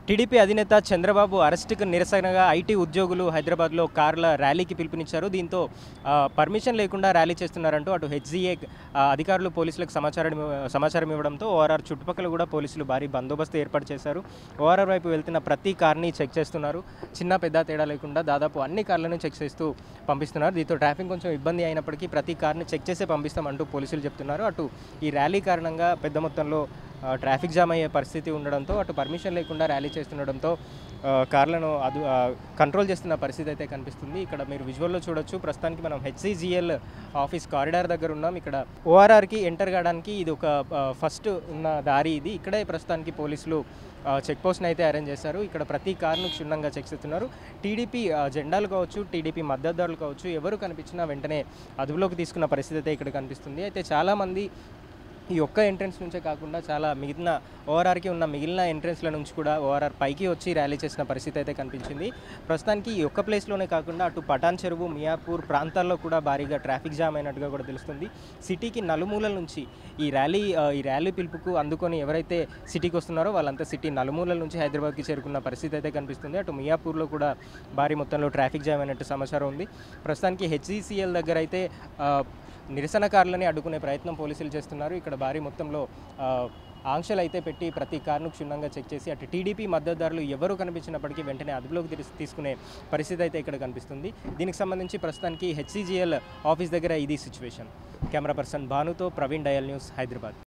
TDP అధినేత చంద్రబాబు అరెస్టుకు నిరసనగా ఐటీ ఉద్యోగులు హైదరాబాద్లో కార్ల ర్యాలీకి పిలుపునిచ్చారు దీంతో ఆ, పర్మిషన్ లేకుండా ర్యాలీ చేస్తున్నారంటూ అటు హెచ్జిఏ అధికారులు పోలీసులకు సమాచారం ఇవ్వ- సమాచారం ఇవ్వడంతో ఓఆర్ఆర్ చుట్టుపక్కల కూడా పోలీసులు భారీ బందోబస్తు ఏర్పాటు చేశారు ఓఆర్ఆర్ వైపు వెళ్తున్న ప్రతి కార్ని చెక్ చేస్తున్నారు చిన్న పెద్ద తేడా లేకుండా దాదాపు అన్ని కార్లను చెక్ చేస్తూ పంపిస్తున్నారు దీంతో ట్రాఫిక్ కొంచెం ఇబ్బంది అయినప్పటికీ ప్రతి కార్ని చెక్ చేసే పంపిస్తామంటూ పోలీసులు చెప్తున్నారు అటు ఈ ర్యాలీ కారణంగా పెద్ద మొత్తంలో ఆ, ట్రాఫిక్ జామ్ అయ్యే పరిస్థితి ఉండడంతో అటు పర్మిషన్ లేకుండా ర్యాలీ చేస్తుండడంతో ఆ, కార్లను అదు ఆ, కంట్రోల్ చేస్తున్న పరిస్థితి అయితే కనిపిస్తుంది ఇక్కడ మీరు విజువల్లో చూడొచ్చు ప్రస్తుతానికి మనం హెచ్సిజిఎల్ ఆఫీస్ కారిడార్ దగ్గర ఉన్నాం ఇక్కడ ఓఆర్ఆర్కి ఎంటర్ కావడానికి ఇది ఒక ఆ, ఫస్ట్ ఉన్న దారి ఇది ఇక్కడే ప్రస్తుతానికి పోలీసులు ఆ, చెక్ పోస్ట్ని అయితే అరేంజ్ చేశారు ఇక్కడ ప్రతి కార్ను క్షుణ్ణంగా చెక్ చేస్తున్నారు టీడీపీ ఆ, జెండాలు కావచ్చు టీడీపీ మద్దతుదారులు కావచ్చు ఎవరు కనిపించినా వెంటనే అదుపులోకి తీసుకున్న పరిస్థితి అయితే ఇక్కడ కనిపిస్తుంది అయితే చాలామంది ఈ ఒక్క ఎంట్రన్స్ నుంచే కాకుండా చాలా మిగిలిన ఓఆర్ఆర్కి ఉన్న మిగిలిన ఎంట్రన్స్ల నుంచి కూడా ఓఆర్ఆర్ పైకి వచ్చి ర్యాలీ చేసిన పరిస్థితి అయితే కనిపించింది ప్రస్తుతానికి ఈ ఒక్క ప్లేస్లోనే కాకుండా అటు పటాన్ చెరువు మియాపూర్ ప్రాంతాల్లో కూడా భారీగా ట్రాఫిక్ జామ్ అయినట్టుగా కూడా తెలుస్తుంది సిటీకి నలుమూలల నుంచి ఈ ర్యాలీ ఆ, ఈ ర్యాలీ పిలుపుకు అందుకొని ఎవరైతే సిటీకి వస్తున్నారో వాళ్ళంతా సిటీ నలుమూలల నుంచి హైదరాబాద్కి చేరుకున్న పరిస్థితి అయితే కనిపిస్తుంది అటు మియాపూర్లో కూడా భారీ మొత్తంలో ట్రాఫిక్ జామ్ అయినట్టు సమాచారం ఉంది ప్రస్తుతానికి హెచ్ఈసిఎల్ దగ్గర అయితే ఆ, నిరసనకారులని అడ్డుకునే ప్రయత్నం పోలీసులు చేస్తున్నారు ఇక్కడ భారీ మొత్తంలో ఆ, ఆంక్షలు అయితే పెట్టి ప్రతి కారును క్షుణ్ణంగా చెక్ చేసి అటు టీడీపీ మద్దతుదారులు ఎవరు కనిపించినప్పటికీ వెంటనే అదుపులోకి తీస్- తీసుకునే పరిస్థితి అయితే ఇక్కడ కనిపిస్తుంది దీనికి సంబంధించి ప్రస్తుతానికి హెచ్సిజిఎల్ ఆఫీస్ దగ్గర ఇది సిచ్యువేషన్ కెమెరా పర్సన్ భానుతో ప్రవీణ్ డయల్ న్యూస్ హైదరాబాద్